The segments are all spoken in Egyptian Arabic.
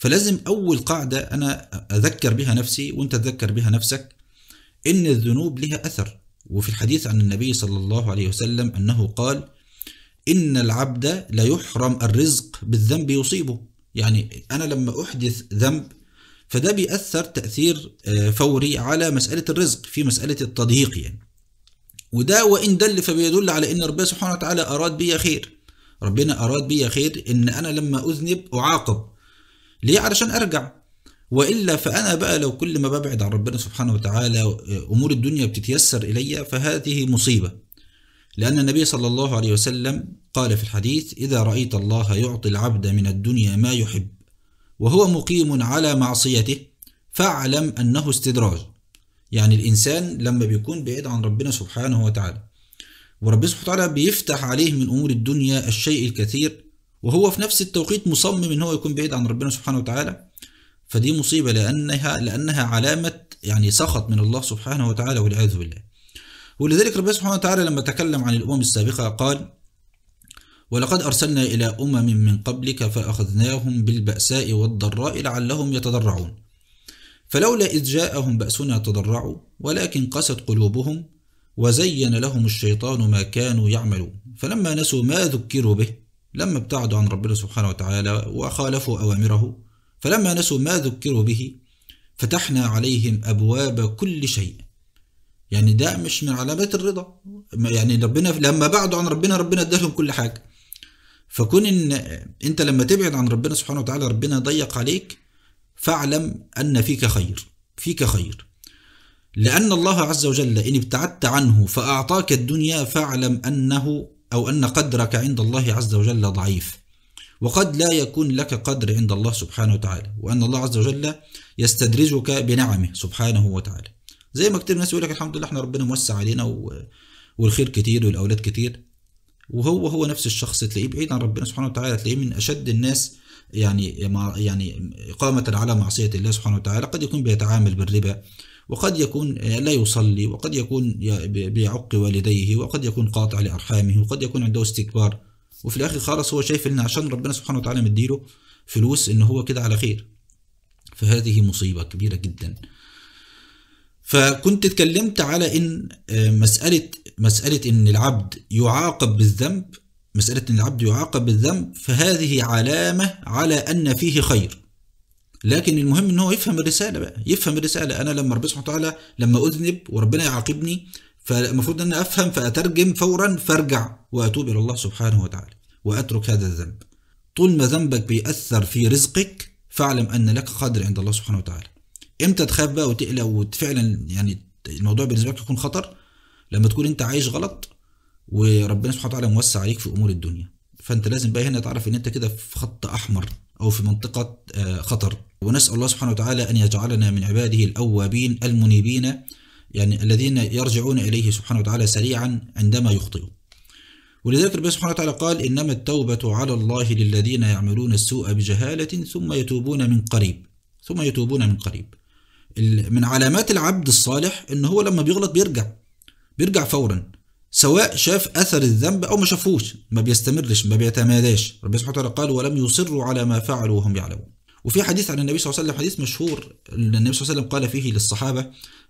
فلازم أول قاعدة أنا أذكر بها نفسي وأنت تذكر بها نفسك إن الذنوب لها أثر وفي الحديث عن النبي صلى الله عليه وسلم أنه قال إن العبد لا يحرم الرزق بالذنب يصيبه يعني أنا لما أحدث ذنب فده بيأثر تأثير آه، فوري على مسألة الرزق في مسألة التضييق يعني وده وإن دل فبيدل على إن ربنا سبحانه وتعالى أراد بي خير ربنا أراد بي خير إن أنا لما أذنب أعاقب ليه علشان أرجع وإلا فأنا بقى لو كل ما ببعد عن ربنا سبحانه وتعالى آه، أمور الدنيا بتتيسر إلي فهذه مصيبة لأن النبي صلى الله عليه وسلم قال في الحديث إذا رأيت الله يعطي العبد من الدنيا ما يحب وهو مقيم على معصيته فاعلم أنه استدراج يعني الإنسان لما بيكون بعيد عن ربنا سبحانه وتعالى وربنا سبحانه وتعالى بيفتح عليه من أمور الدنيا الشيء الكثير وهو في نفس التوقيت مصمم ان هو يكون بعيد عن ربنا سبحانه وتعالى فدي مصيبة لأنها لأنها علامة يعني سخط من الله سبحانه وتعالى والعياذ بالله ولذلك ربنا سبحانه وتعالى لما تكلم عن الأمم السابقة قال ولقد أرسلنا إلى أمم من قبلك فأخذناهم بالبأساء والضراء لعلهم يتضرعون فلولا إذ جاءهم بأسنا تضرعوا ولكن قست قلوبهم وزين لهم الشيطان ما كانوا يعملون فلما نسوا ما ذكروا به لما ابتعدوا عن ربنا سبحانه وتعالى وخالفوا أوامره فلما نسوا ما ذكروا به فتحنا عليهم أبواب كل شيء يعني ده مش من علامات الرضا يعني ربنا لما بعدوا عن ربنا ربنا ادالهم كل حاجة فكون ان انت لما تبعد عن ربنا سبحانه وتعالى ربنا ضيق عليك فاعلم ان فيك خير فيك خير لأن الله عز وجل إن ابتعدت عنه فأعطاك الدنيا فاعلم أنه أو أن قدرك عند الله عز وجل ضعيف وقد لا يكون لك قدر عند الله سبحانه وتعالى وأن الله عز وجل يستدرجك بنعمه سبحانه وتعالى زي ما كتير ناس يقول لك الحمد لله احنا ربنا موسع علينا و... والخير كتير والأولاد كتير وهو هو نفس الشخص تلاقيه بعيد عن ربنا سبحانه وتعالى تلاقيه من أشد الناس يعني يعني إقامة على معصية الله سبحانه وتعالى قد يكون بيتعامل بالربا وقد يكون لا يصلي وقد يكون بيعق والديه وقد يكون قاطع لأرحامه وقد يكون عنده استكبار وفي الآخر خالص هو شايف إن عشان ربنا سبحانه وتعالى مديله فلوس إن هو كده على خير فهذه مصيبة كبيرة جدا فكنت اتكلمت على إن مسألة مسألة إن العبد يعاقب بالذنب مسألة إن العبد يعاقب بالذنب فهذه علامة على أن فيه خير لكن المهم ان هو يفهم الرساله بقى يفهم الرساله انا لما ربنا سبحانه وتعالى لما اذنب وربنا يعاقبني فالمفروض ان انا افهم فاترجم فورا فارجع واتوب الى الله سبحانه وتعالى واترك هذا الذنب طول ما ذنبك بيأثر في رزقك فاعلم ان لك قدر عند الله سبحانه وتعالى امتى تخاف بقى وتقلق وفعلا يعني الموضوع بالنسبه لك يكون خطر لما تكون انت عايش غلط وربنا سبحانه وتعالى موسع عليك في امور الدنيا فانت لازم بقى هنا تعرف ان انت كده في خط احمر او في منطقه خطر ونسال الله سبحانه وتعالى ان يجعلنا من عباده الاوابين المنيبين يعني الذين يرجعون اليه سبحانه وتعالى سريعا عندما يخطئوا ولذلك ربنا سبحانه وتعالى قال انما التوبه على الله للذين يعملون السوء بجهاله ثم يتوبون من قريب ثم يتوبون من قريب من علامات العبد الصالح ان هو لما بيغلط بيرجع بيرجع فورا سواء شاف اثر الذنب او ما شافوش ما بيستمرش ما بيتماداش ربنا سبحانه وتعالى قال ولم يصروا على ما فعلوا وهم يعلمون وفي حديث عن النبي صلى الله عليه وسلم حديث مشهور النبي صلى الله عليه وسلم قال فيه للصحابه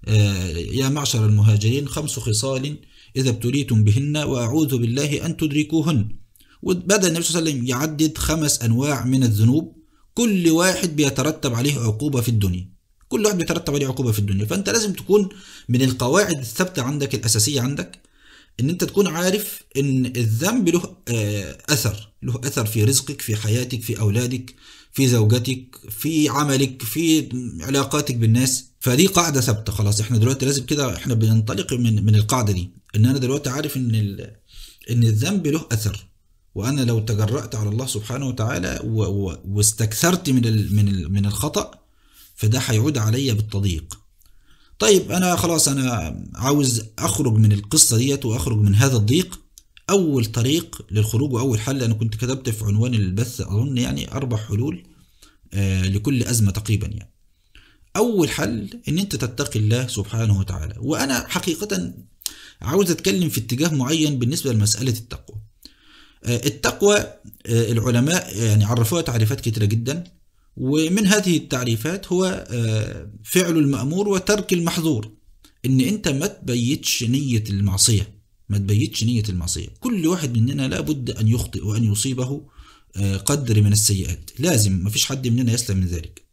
يا معشر المهاجرين خمس خصال اذا ابتليتم بهن واعوذ بالله ان تدركوهن وبدا النبي صلى الله عليه وسلم يعدد خمس انواع من الذنوب كل واحد بيترتب عليه عقوبه في الدنيا كل واحد بيترتب عليه عقوبه في الدنيا فانت لازم تكون من القواعد الثابته عندك الاساسيه عندك ان انت تكون عارف ان الذنب له اثر له اثر في رزقك في حياتك في اولادك في زوجتك في عملك في علاقاتك بالناس فدي قاعده ثابته خلاص احنا دلوقتي لازم كده احنا بننطلق من من القاعده دي ان انا دلوقتي عارف ان ان الذنب له اثر وانا لو تجرأت على الله سبحانه وتعالى واستكثرت من من من الخطأ فده هيعود عليا بالتضييق طيب انا خلاص انا عاوز اخرج من القصه ديت واخرج من هذا الضيق اول طريق للخروج واول حل انا كنت كتبت في عنوان البث اظن يعني اربع حلول آه لكل ازمه تقريبا يعني اول حل ان انت تتقي الله سبحانه وتعالى وانا حقيقه عاوز اتكلم في اتجاه معين بالنسبه لمساله التقوى آه التقوى آه العلماء يعني عرفوها تعريفات كتيره جدا ومن هذه التعريفات هو آه، فعل المأمور وترك المحظور ان انت ما تبيتش نية المعصية ما تبيتش نية المعصية كل واحد مننا لابد ان يخطئ وان يصيبه آه، قدر من السيئات لازم ما فيش حد مننا يسلم من ذلك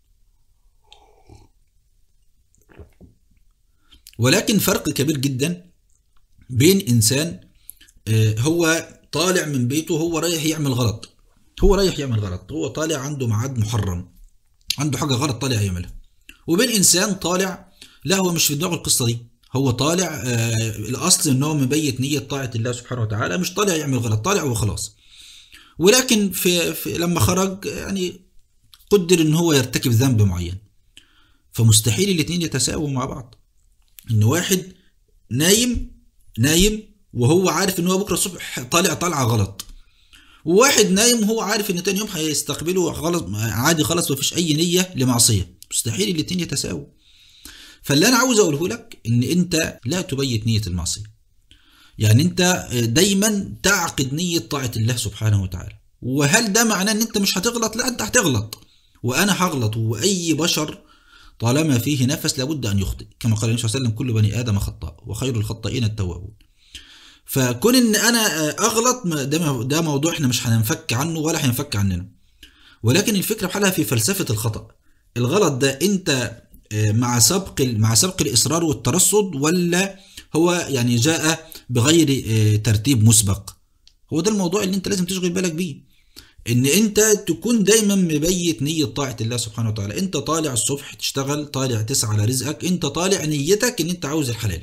ولكن فرق كبير جدا بين انسان آه، هو طالع من بيته هو رايح يعمل غلط هو رايح يعمل غلط هو طالع عنده ميعاد محرم عنده حاجه غلط طالع يعملها وبين انسان طالع لا هو مش في دماغه القصه دي هو طالع آه الاصل ان هو مبيت نيه طاعه الله سبحانه وتعالى مش طالع يعمل غلط طالع وخلاص ولكن في, في لما خرج يعني قدر ان هو يرتكب ذنب معين فمستحيل الاثنين يتساووا مع بعض ان واحد نايم نايم وهو عارف ان هو بكره الصبح طالع طالعه غلط وواحد نايم وهو عارف ان تاني يوم هيستقبله خلاص عادي خلاص مفيش اي نيه لمعصيه مستحيل الاثنين يتساووا فاللي انا عاوز اقوله لك ان انت لا تبيت نيه المعصيه يعني انت دايما تعقد نيه طاعه الله سبحانه وتعالى وهل ده معناه ان انت مش هتغلط لا انت هتغلط وانا هغلط واي بشر طالما فيه نفس لابد ان يخطئ كما قال النبي صلى الله عليه وسلم كل بني ادم خطاء وخير الخطائين التوابون فكون ان انا اغلط ده ده موضوع احنا مش هننفك عنه ولا هينفك عننا ولكن الفكره بحالها في فلسفه الخطا الغلط ده انت مع سبق مع سبق الاصرار والترصد ولا هو يعني جاء بغير ترتيب مسبق هو ده الموضوع اللي انت لازم تشغل بالك بيه ان انت تكون دايما مبيت نية طاعة الله سبحانه وتعالى انت طالع الصبح تشتغل طالع تسعى على رزقك انت طالع نيتك ان انت عاوز الحلال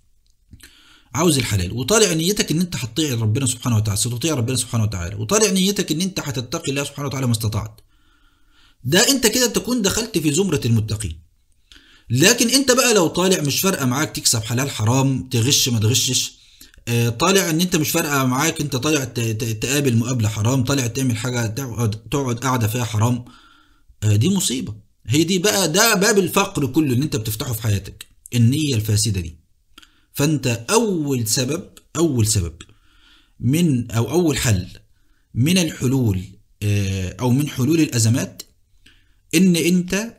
عاوز الحلال وطالع نيتك ان انت هتطيع ربنا سبحانه وتعالى ستطيع ربنا سبحانه وتعالى وطالع نيتك ان انت هتتقي الله سبحانه وتعالى ما استطعت ده انت كده تكون دخلت في زمرة المتقين لكن انت بقى لو طالع مش فارقه معاك تكسب حلال حرام تغش ما تغشش طالع ان انت مش فارقه معاك انت طالع تقابل مقابله حرام طالع تعمل حاجه تقعد تقعد قاعده فيها حرام دي مصيبه هي دي بقى ده باب الفقر كله اللي انت بتفتحه في حياتك النيه الفاسده دي فانت اول سبب اول سبب من او اول حل من الحلول او من حلول الازمات ان انت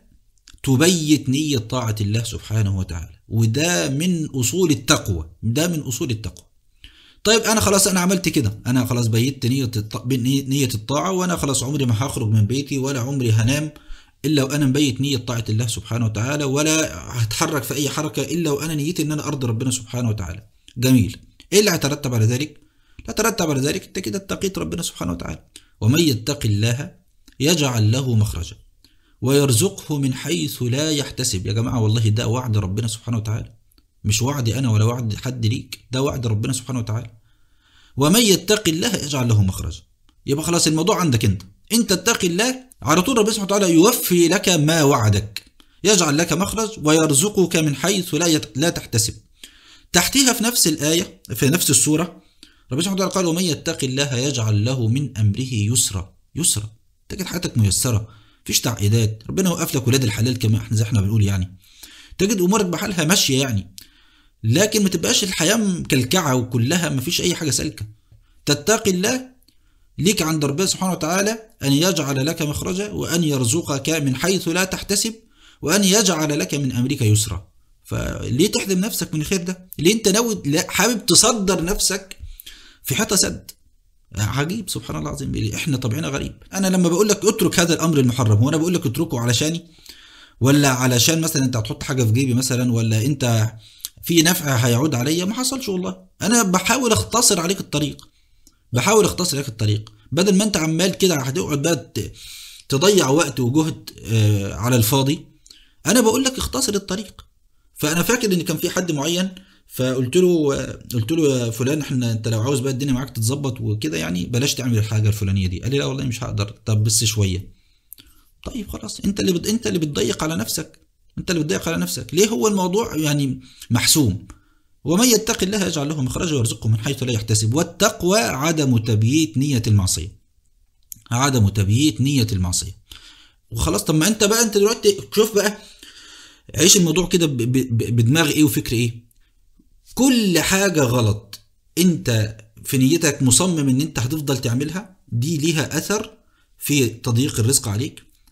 تبيت نية طاعة الله سبحانه وتعالى وده من أصول التقوى ده من أصول التقوى طيب أنا خلاص أنا عملت كده أنا خلاص بيت نية نية الطاعة وأنا خلاص عمري ما هخرج من بيتي ولا عمري هنام إلا وأنا مبيت نية طاعة الله سبحانه وتعالى ولا هتحرك في أي حركة إلا وأنا نيتي إن أنا أرضي ربنا سبحانه وتعالى جميل إيه اللي هيترتب على ذلك؟ لا ترتب على ذلك أنت كده اتقيت ربنا سبحانه وتعالى ومن يتق الله يجعل له مخرجا ويرزقه من حيث لا يحتسب يا جماعة والله ده وعد ربنا سبحانه وتعالى مش وعدي أنا ولا وعد حد ليك ده وعد ربنا سبحانه وتعالى ومن يتق الله يجعل له مخرجا يبقى خلاص الموضوع عندك انت انت اتقي الله على طول ربنا سبحانه وتعالى يوفي لك ما وعدك يجعل لك مخرج ويرزقك من حيث لا يت... لا تحتسب تحتها في نفس الآية في نفس السورة ربنا سبحانه وتعالى قال ومن يتق الله يجعل له من أمره يسرا يسرا تجد حياتك ميسرة مفيش تعقيدات ربنا يوقف لك ولاد الحلال كما احنا زي احنا بنقول يعني تجد امورك بحالها ماشيه يعني لكن ما تبقاش الحياه مكلكعه وكلها ما فيش اي حاجه سالكه تتقي الله ليك عند ربنا سبحانه وتعالى ان يجعل لك مخرجا وان يرزقك من حيث لا تحتسب وان يجعل لك من امرك يسرا فليه تحرم نفسك من الخير ده ليه انت ناوي حابب تصدر نفسك في حيطه سد عجيب سبحان الله العظيم احنا طبعنا غريب انا لما بقول لك اترك هذا الامر المحرم هو انا بقول لك اتركه علشاني ولا علشان مثلا انت هتحط حاجه في جيبي مثلا ولا انت في نفع هيعود عليا ما حصلش والله انا بحاول اختصر عليك الطريق بحاول اختصر عليك الطريق بدل ما انت عمال كده هتقعد بقى تضيع وقت وجهد على الفاضي انا بقول لك اختصر الطريق فانا فاكر ان كان في حد معين فقلت له قلت له يا فلان احنا انت لو عاوز بقى الدنيا معاك تتظبط وكده يعني بلاش تعمل الحاجه الفلانيه دي قال لي لا والله مش هقدر طب بس شويه طيب خلاص انت اللي بد... انت اللي بتضيق على نفسك انت اللي بتضيق على نفسك ليه هو الموضوع يعني محسوم ومن يتق الله يجعل له مخرجا ويرزقه من حيث لا يحتسب والتقوى عدم تبييت نية المعصية عدم تبييت نية المعصية وخلاص طب ما انت بقى انت دلوقتي شوف بقى عيش الموضوع كده بدماغ ايه وفكر ايه كل حاجة غلط انت في نيتك مصمم ان انت هتفضل تعملها دي ليها اثر في تضييق الرزق عليك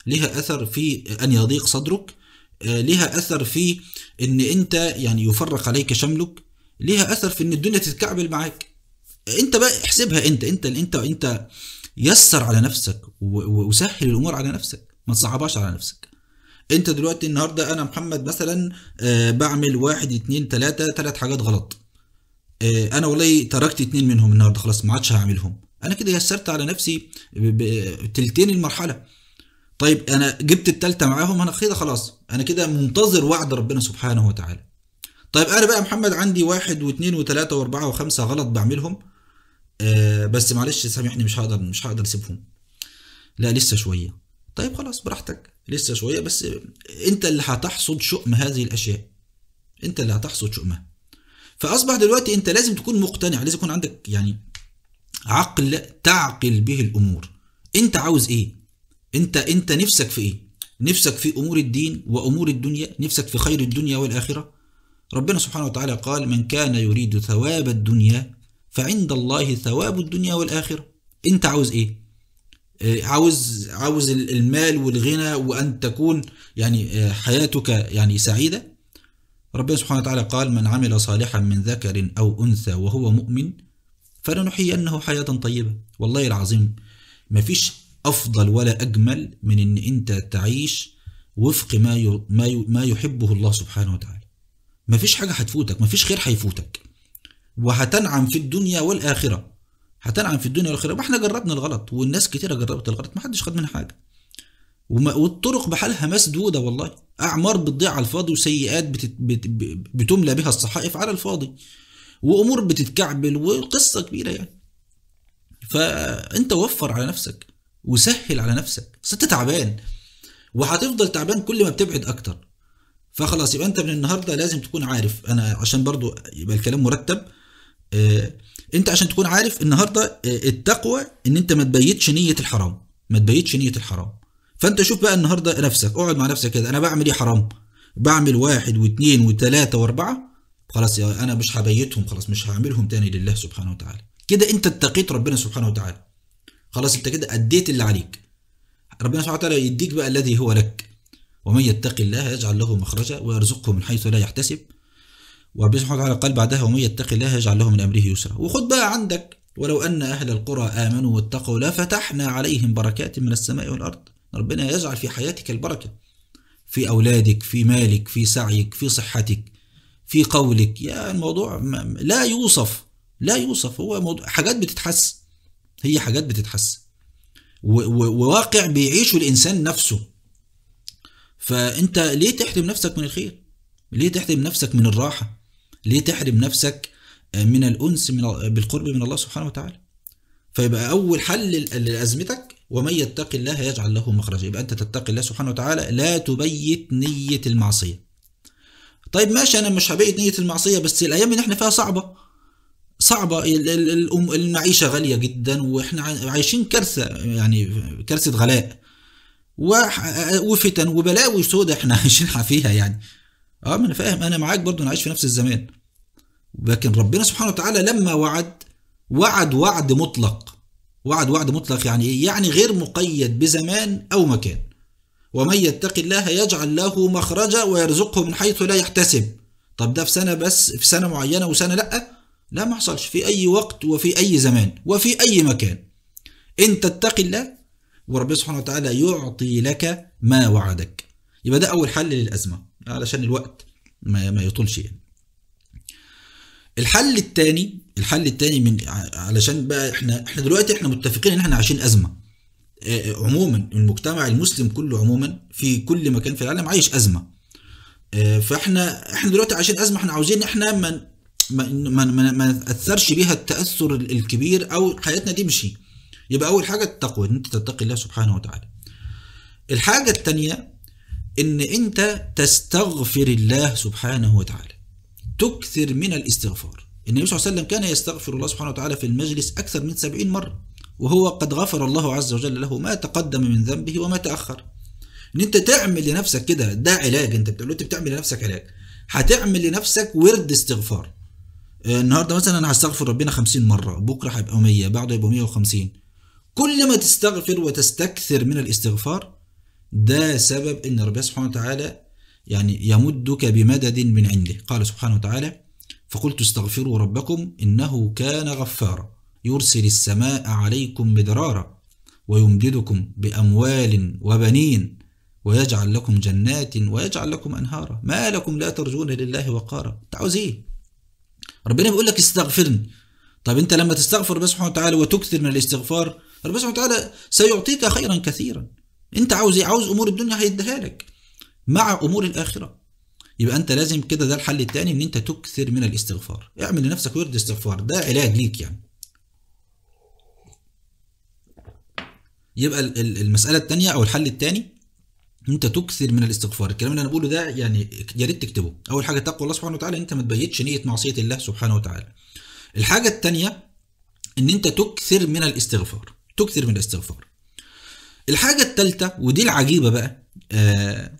لها اثر في ان يضيق صدرك آه، لها اثر في ان انت يعني يفرق عليك شملك لها اثر في ان الدنيا تتكعبل معاك انت بقى احسبها انت انت انت انت يسر على نفسك وسهل الامور على نفسك ما تصعبهاش على نفسك انت دلوقتي النهارده انا محمد مثلا آه، بعمل واحد اتنين تلاته تلات حاجات غلط آه، انا والله تركت اتنين منهم النهارده خلاص ما عادش هعملهم انا كده يسرت على نفسي تلتين المرحله طيب انا جبت التالتة معاهم انا كده خلاص انا كده منتظر وعد ربنا سبحانه وتعالى طيب انا بقى محمد عندي واحد واثنين وثلاثة واربعة وخمسة غلط بعملهم آه بس معلش سامحني مش هقدر مش هقدر اسيبهم لا لسه شوية طيب خلاص براحتك لسه شوية بس انت اللي هتحصد شؤم هذه الاشياء انت اللي هتحصد شؤمها فاصبح دلوقتي انت لازم تكون مقتنع لازم يكون عندك يعني عقل تعقل به الامور انت عاوز ايه انت انت نفسك في ايه نفسك في امور الدين وامور الدنيا نفسك في خير الدنيا والاخره ربنا سبحانه وتعالى قال من كان يريد ثواب الدنيا فعند الله ثواب الدنيا والاخره انت عاوز ايه آه، عاوز عاوز المال والغنى وان تكون يعني آه، حياتك يعني سعيده ربنا سبحانه وتعالى قال من عمل صالحا من ذكر او انثى وهو مؤمن فلنحيينه حياه طيبه والله العظيم ما فيش افضل ولا اجمل من ان انت تعيش وفق ما ما ما يحبه الله سبحانه وتعالى مفيش حاجه هتفوتك مفيش خير هيفوتك وهتنعم في الدنيا والاخره هتنعم في الدنيا والاخره واحنا جربنا الغلط والناس كتيره جربت الغلط محدش خد منها حاجه والطرق بحالها مسدوده والله اعمار بتضيع على الفاضي وسيئات بتت... بت... بتملى بها الصحائف على الفاضي وامور بتتكعبل وقصه كبيره يعني فانت وفر على نفسك وسهل على نفسك بس انت تعبان وهتفضل تعبان كل ما بتبعد اكتر فخلاص يبقى انت من النهارده لازم تكون عارف انا عشان برضو يبقى الكلام مرتب اه انت عشان تكون عارف النهارده اه التقوى ان انت ما تبيتش نيه الحرام ما تبيتش نيه الحرام فانت شوف بقى النهارده نفسك اقعد مع نفسك كده انا بعمل ايه حرام بعمل واحد واثنين وثلاثه واربعه خلاص انا مش هبيتهم خلاص مش هعملهم تاني لله سبحانه وتعالى كده انت اتقيت ربنا سبحانه وتعالى خلاص انت كده اديت اللي عليك ربنا سبحانه وتعالى يديك بقى الذي هو لك ومن يتق الله يجعل له مخرجا ويرزقه من حيث لا يحتسب وربنا سبحانه وتعالى قال بعدها ومن يتق الله يجعل له من امره يسرا وخد بقى عندك ولو ان اهل القرى امنوا واتقوا لفتحنا عليهم بركات من السماء والارض ربنا يجعل في حياتك البركه في اولادك في مالك في سعيك في صحتك في قولك يا الموضوع لا يوصف لا يوصف هو موضوع حاجات بتتحس هي حاجات بتتحسن وواقع بيعيشه الانسان نفسه فانت ليه تحرم نفسك من الخير ليه تحرم نفسك من الراحه ليه تحرم نفسك من الانس من بالقرب من الله سبحانه وتعالى فيبقى اول حل لازمتك ومن يتق الله يجعل له مخرجا يبقى انت تتقي الله سبحانه وتعالى لا تبيت نيه المعصيه طيب ماشي انا مش هبيت نيه المعصيه بس الايام اللي احنا فيها صعبه صعبة المعيشة غالية جدا واحنا عايشين كارثة يعني كارثة غلاء وفتن وبلاوي سودة احنا عايشين فيها يعني اه ما انا فاهم انا معاك برضو انا عايش في نفس الزمان لكن ربنا سبحانه وتعالى لما وعد وعد وعد مطلق وعد وعد مطلق يعني ايه يعني غير مقيد بزمان او مكان ومن يتق الله يجعل له مخرجا ويرزقه من حيث لا يحتسب طب ده في سنة بس في سنة معينة وسنة لأ لا ما حصلش في أي وقت وفي أي زمان وفي أي مكان إن تتقي الله وربنا سبحانه وتعالى يعطي لك ما وعدك يبقى ده أول حل للأزمة علشان الوقت ما, ما يطولش يعني. الحل الثاني الحل الثاني من علشان بقى احنا احنا دلوقتي احنا متفقين ان احنا عايشين ازمه اه عموما المجتمع المسلم كله عموما في كل مكان في العالم عايش ازمه اه فاحنا احنا دلوقتي عايشين ازمه احنا عاوزين احنا من ما ما ما نتاثرش بيها التاثر الكبير او حياتنا تمشي يبقى اول حاجه التقوى ان انت تتقي الله سبحانه وتعالى الحاجه الثانيه ان انت تستغفر الله سبحانه وتعالى تكثر من الاستغفار النبي صلى الله عليه وسلم كان يستغفر الله سبحانه وتعالى في المجلس اكثر من سبعين مره وهو قد غفر الله عز وجل له ما تقدم من ذنبه وما تاخر ان انت تعمل لنفسك كده ده علاج انت بتقول انت بتعمل لنفسك علاج هتعمل لنفسك ورد استغفار آه، النهارده مثلا انا هستغفر ربنا 50 مره بكره هيبقى 100 بعده يبقى 150 كل ما تستغفر وتستكثر من الاستغفار ده سبب ان ربنا سبحانه وتعالى يعني يمدك بمدد من عنده قال سبحانه وتعالى فقلت استغفروا ربكم انه كان غفارا يرسل السماء عليكم مدرارا ويمددكم باموال وبنين ويجعل لكم جنات ويجعل لكم انهارا ما لكم لا ترجون لله وقارا انت عاوز ايه ربنا بيقول لك استغفرني طب انت لما تستغفر ربنا سبحانه وتعالى وتكثر من الاستغفار ربنا سبحانه وتعالى سيعطيك خيرا كثيرا انت عاوز ايه عاوز امور الدنيا هيديها لك مع امور الاخره يبقى انت لازم كده ده الحل الثاني ان انت تكثر من الاستغفار اعمل لنفسك ورد استغفار ده علاج ليك يعني يبقى المساله الثانيه او الحل الثاني انت تكثر من الاستغفار الكلام اللي انا بقوله ده يعني يا ريت تكتبه اول حاجه تقوى الله سبحانه وتعالى انت ما تبيتش نيه معصيه الله سبحانه وتعالى الحاجه الثانيه ان انت تكثر من الاستغفار تكثر من الاستغفار الحاجه الثالثه ودي العجيبه بقى آه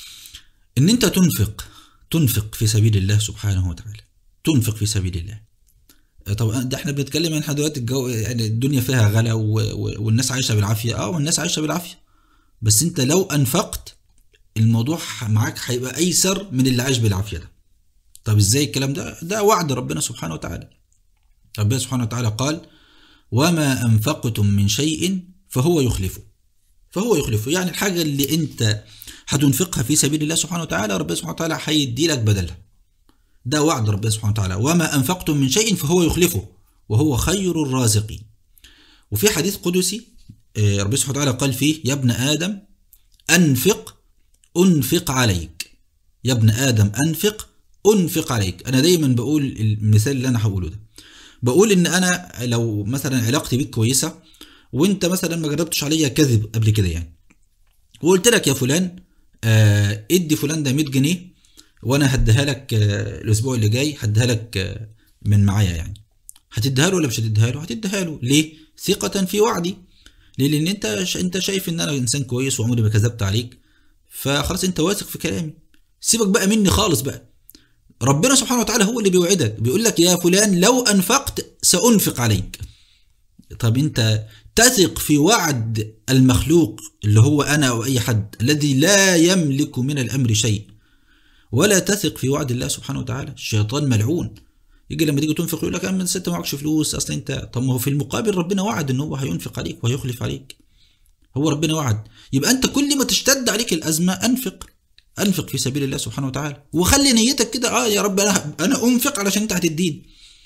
ان انت تنفق تنفق في سبيل الله سبحانه وتعالى تنفق في سبيل الله طبعا ده احنا بنتكلم ان احنا دلوقتي الجو يعني الدنيا فيها غلا والناس عايشه بالعافيه اه والناس عايشه بالعافيه بس انت لو انفقت الموضوع معاك هيبقى ايسر من اللي عايش بالعافيه ده طب ازاي الكلام ده ده وعد ربنا سبحانه وتعالى ربنا سبحانه وتعالى قال وما انفقتم من شيء فهو يخلفه فهو يخلفه يعني الحاجه اللي انت هتنفقها في سبيل الله سبحانه وتعالى ربنا سبحانه وتعالى هيدي لك بدلها ده وعد ربنا سبحانه وتعالى وما انفقتم من شيء فهو يخلفه وهو خير الرازقين وفي حديث قدسي ربنا سبحانه وتعالى قال فيه يا ابن آدم أنفق أنفق عليك يا ابن آدم أنفق أنفق عليك أنا دايما بقول المثال اللي أنا هقوله ده بقول إن أنا لو مثلا علاقتي بيك كويسة وأنت مثلا ما جربتش عليا كذب قبل كده يعني وقلت لك يا فلان آه ادي فلان ده 100 جنيه وانا هديها لك آه الاسبوع اللي جاي هديها لك آه من معايا يعني هتديها له ولا مش هتديها له هتديها له ليه ثقة في وعدي ليه لان انت انت شايف ان انا انسان كويس وعمري ما كذبت عليك فخلاص انت واثق في كلامي سيبك بقى مني خالص بقى ربنا سبحانه وتعالى هو اللي بيوعدك بيقول لك يا فلان لو انفقت سانفق عليك طب انت تثق في وعد المخلوق اللي هو انا او اي حد الذي لا يملك من الامر شيء ولا تثق في وعد الله سبحانه وتعالى الشيطان ملعون يجي لما تيجي تنفق يقول لك يا انت معكش فلوس اصل انت طب ما هو في المقابل ربنا وعد ان هو هينفق عليك وهيخلف عليك هو ربنا وعد يبقى انت كل ما تشتد عليك الازمه انفق انفق في سبيل الله سبحانه وتعالى وخلي نيتك كده اه يا رب انا انا انفق علشان انت هتديني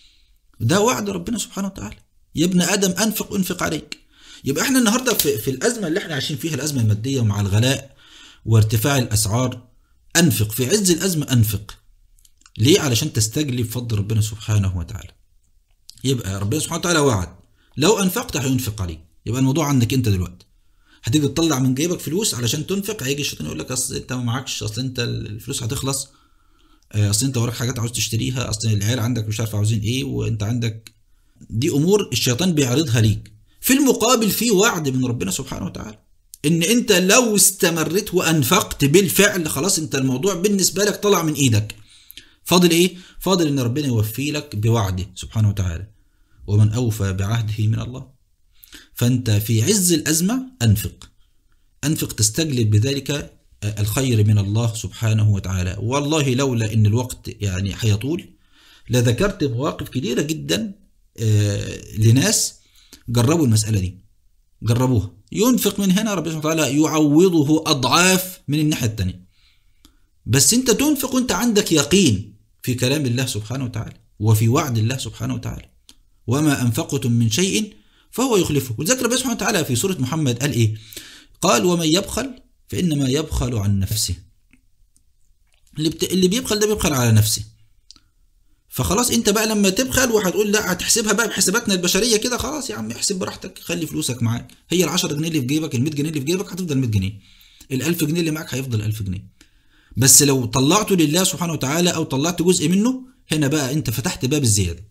ده وعد ربنا سبحانه وتعالى يا ابن ادم انفق انفق عليك يبقى احنا النهارده في, في الازمه اللي احنا عايشين فيها الازمه الماديه ومع الغلاء وارتفاع الاسعار انفق في عز الازمه انفق ليه علشان تستجلب فضل ربنا سبحانه وتعالى يبقى ربنا سبحانه وتعالى وعد لو انفقت هينفق عليك يبقى الموضوع عندك انت دلوقتي هتيجي تطلع من جيبك فلوس علشان تنفق هيجي الشيطان يقول لك اصل انت ما معكش اصل انت الفلوس هتخلص اصل انت وراك حاجات عاوز تشتريها اصل العيال عندك مش عارف عاوزين ايه وانت عندك دي امور الشيطان بيعرضها ليك في المقابل في وعد من ربنا سبحانه وتعالى ان انت لو استمرت وانفقت بالفعل خلاص انت الموضوع بالنسبه لك طلع من ايدك فاضل ايه فاضل ان ربنا يوفي لك بوعده سبحانه وتعالى ومن اوفى بعهده من الله فانت في عز الازمه انفق انفق تستجلب بذلك الخير من الله سبحانه وتعالى والله لولا ان الوقت يعني هيطول لذكرت مواقف كثيره جدا لناس جربوا المساله دي جربوها ينفق من هنا ربنا سبحانه وتعالى يعوضه اضعاف من الناحيه الثانيه بس انت تنفق وانت عندك يقين في كلام الله سبحانه وتعالى وفي وعد الله سبحانه وتعالى وما انفقتم من شيء فهو يخلفه وذكر ربنا سبحانه وتعالى في سوره محمد قال ايه قال ومن يبخل فانما يبخل عن نفسه اللي, بت... اللي بيبخل ده بيبخل على نفسه فخلاص انت بقى لما تبخل وهتقول لا هتحسبها بقى بحساباتنا البشريه كده خلاص يا عم احسب براحتك خلي فلوسك معاك هي ال 10 جنيه اللي في جيبك ال 100 جنيه اللي في جيبك هتفضل 100 جنيه ال 1000 جنيه اللي معاك هيفضل 1000 جنيه بس لو طلعته لله سبحانه وتعالى او طلعت جزء منه هنا بقى انت فتحت باب الزياده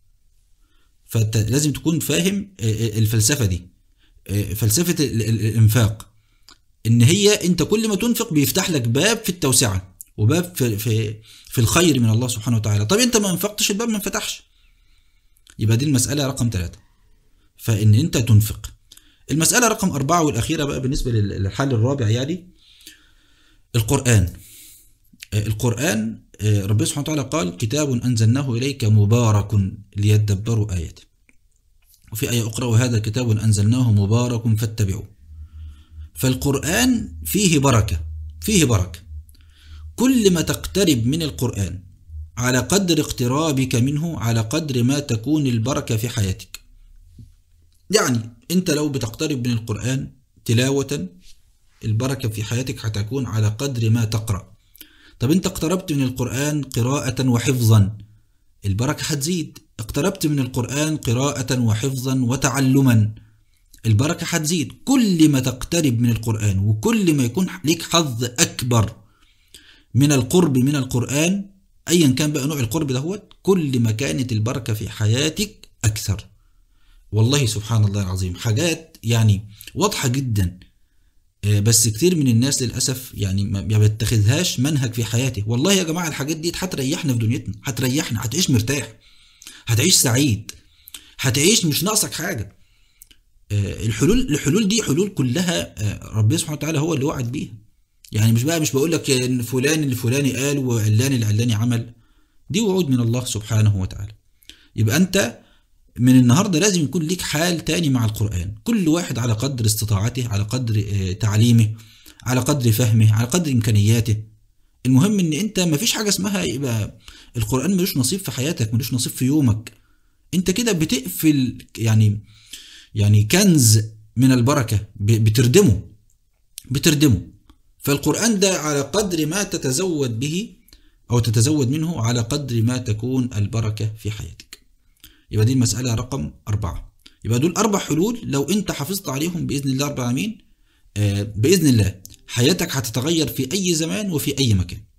فانت لازم تكون فاهم الفلسفه دي فلسفه الانفاق ان هي انت كل ما تنفق بيفتح لك باب في التوسعه وباب في في في الخير من الله سبحانه وتعالى طب انت ما انفقتش الباب ما انفتحش يبقى دي المساله رقم ثلاثة فان انت تنفق المساله رقم أربعة والاخيره بقى بالنسبه للحل الرابع يعني القرآن القرآن ربنا سبحانه وتعالى قال كتاب أنزلناه إليك مبارك ليدبروا آياته وفي آية أخرى وهذا كتاب أنزلناه مبارك فاتبعوه فالقرآن فيه بركة فيه بركة كل ما تقترب من القرآن على قدر اقترابك منه على قدر ما تكون البركة في حياتك يعني أنت لو بتقترب من القرآن تلاوة البركة في حياتك هتكون على قدر ما تقرأ طب أنت اقتربت من القرآن قراءة وحفظا البركة هتزيد اقتربت من القرآن قراءة وحفظا وتعلما البركة هتزيد كل ما تقترب من القرآن وكل ما يكون ليك حظ أكبر من القرب من القرآن أيا كان بقى نوع القرب دهوت كل ما كانت البركة في حياتك أكثر والله سبحان الله العظيم حاجات يعني واضحة جدا بس كتير من الناس للأسف يعني ما بيتخذهاش منهج في حياته والله يا جماعة الحاجات دي هتريحنا في دنيتنا هتريحنا هتعيش مرتاح هتعيش سعيد هتعيش مش ناقصك حاجة الحلول الحلول دي حلول كلها ربنا سبحانه وتعالى هو اللي وعد بيها يعني مش بقى مش بقول لك ان فلان الفلاني قال وعلان العلاني عمل دي وعود من الله سبحانه وتعالى يبقى انت من النهارده لازم يكون ليك حال تاني مع القرآن كل واحد على قدر استطاعته على قدر تعليمه على قدر فهمه على قدر إمكانياته المهم ان انت مفيش حاجة اسمها يبقى القرآن ملوش نصيب في حياتك ملوش نصيب في يومك انت كده بتقفل يعني يعني كنز من البركة بتردمه بتردمه فالقرآن ده على قدر ما تتزود به أو تتزود منه على قدر ما تكون البركة في حياتك يبقى دي المسألة رقم أربعة يبقى دول أربع حلول لو أنت حافظت عليهم بإذن الله رب العالمين آه بإذن الله حياتك هتتغير في أي زمان وفي أي مكان